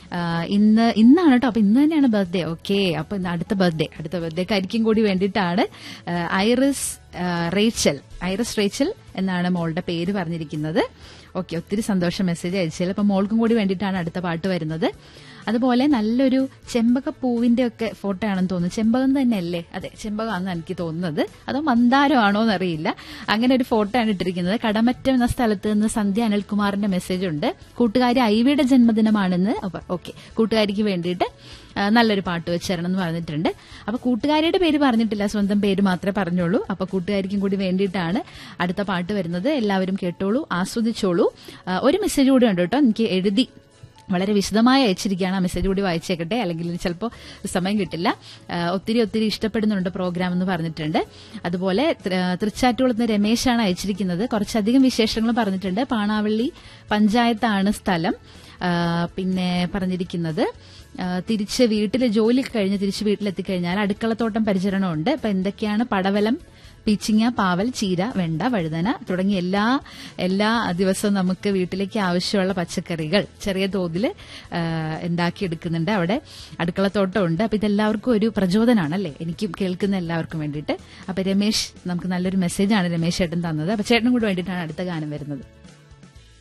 ആ, ഇന്ന് ഇന്നാണ് കേട്ടോ അപ്പൊ ഇന്ന് തന്നെയാണ് ബർത്ത്ഡേ ഓക്കെ അപ്പൊ ഇന്ന് അടുത്ത ബർത്ത്ഡേ അടുത്ത ബർത്ത്ഡേക്കായിരിക്കും കൂടി വേണ്ടിയിട്ടാണ് ആ, ഐറിസ് ആ, റേച്ചൽ ഐറിസ് റേച്ചൽ എന്നാണ് മോളുടെ പേര് പറഞ്ഞിരിക്കുന്നത് ഓക്കെ ഒത്തിരി സന്തോഷം മെസ്സേജ് അയച്ചത് അപ്പൊ മോൾക്കും കൂടി വേണ്ടിയിട്ടാണ് അടുത്ത പാട്ട് വരുന്നത് അതുപോലെ നല്ലൊരു ചെമ്പക പൂവിന്റെ ഒക്കെ ഫോട്ടോ ആണെന്ന് തോന്നുന്നു ചെമ്പകം തന്നെയല്ലേ അതെ ചെമ്പകമാണെന്ന് എനിക്ക് തോന്നുന്നത് അതോ മന്ദാരം ആണോ എന്നറിയില്ല അങ്ങനെ ഒരു ഫോട്ടോ ആണ് ഇട്ടിരിക്കുന്നത് കടമറ്റം എന്ന സ്ഥലത്ത് നിന്ന് സന്ധ്യ അനിൽകുമാറിന്റെ മെസ്സേജ് ഉണ്ട് കൂട്ടുകാരി ഐവിയുടെ ജന്മദിനമാണെന്ന് ഓക്കെ കൂട്ടുകാരിക്ക് വേണ്ടിയിട്ട് ആ, നല്ലൊരു പാട്ട് വെച്ച് തരണം എന്ന് പറഞ്ഞിട്ടുണ്ട് അപ്പൊ കൂട്ടുകാരിയുടെ പേര് പറഞ്ഞിട്ടില്ല സ്വന്തം പേര് മാത്രമേ പറഞ്ഞോളൂ അപ്പൊ കൂട്ടുകാരിക്കും കൂടി വേണ്ടിയിട്ടാണ് അടുത്ത പാട്ട് വരുന്നത് എല്ലാവരും കേട്ടോളൂ ആസ്വദിച്ചോളൂ ആ, ഒരു മെസ്സേജ് കൂടി ഉണ്ട് കേട്ടോ എനിക്ക് എഴുതി വളരെ വിശദമായി അയച്ചിരിക്കുകയാണ് ആ മെസ്സേജ് കൂടി വായിച്ചേക്കട്ടെ അല്ലെങ്കിൽ ഇനി ചിലപ്പോൾ സമയം കിട്ടില്ല ആ, ഒത്തിരി ഒത്തിരി ഇഷ്ടപ്പെടുന്നുണ്ട് പ്രോഗ്രാം എന്ന് പറഞ്ഞിട്ടുണ്ട് അതുപോലെ തൃ- തൃച്ചാറ്റുകുളത്ത് നിന്ന് രമേശാണ് അയച്ചിരിക്കുന്നത് കുറച്ചധികം വിശേഷങ്ങൾ പറഞ്ഞിട്ടുണ്ട് പാണാവള്ളി പഞ്ചായത്താണ് സ്ഥലം ആ, പിന്നെ പറഞ്ഞിരിക്കുന്നത് ആ, തിരിച്ച് വീട്ടിൽ ജോലി കഴിഞ്ഞ് തിരിച്ച് വീട്ടിലെത്തിക്കഴിഞ്ഞാൽ അടുക്കളത്തോട്ടം പരിചരണമുണ്ട് അപ്പൊ എന്തൊക്കെയാണ് പടവലം പീച്ചിങ്ങ പാവൽ ചീര വെണ്ട വഴുതന തുടങ്ങിയ എല്ലാ എല്ലാ ദിവസവും നമുക്ക് വീട്ടിലേക്ക് ആവശ്യമുള്ള പച്ചക്കറികൾ ചെറിയ തോതിൽ ഉണ്ടാക്കിയെടുക്കുന്നുണ്ട് അവിടെ അടുക്കളത്തോട്ടം ഉണ്ട് അപ്പൊ ഇതെല്ലാവർക്കും ഒരു പ്രചോദനമാണ് അല്ലേ എനിക്കും കേൾക്കുന്ന എല്ലാവർക്കും വേണ്ടിയിട്ട് അപ്പൊ രമേശ് നമുക്ക് നല്ലൊരു മെസ്സേജാണ് രമേശ് ചേട്ടൻ തന്നത് അപ്പൊ ചേട്ടനും കൂടി വേണ്ടിയിട്ടാണ് അടുത്ത ഗാനം വരുന്നത്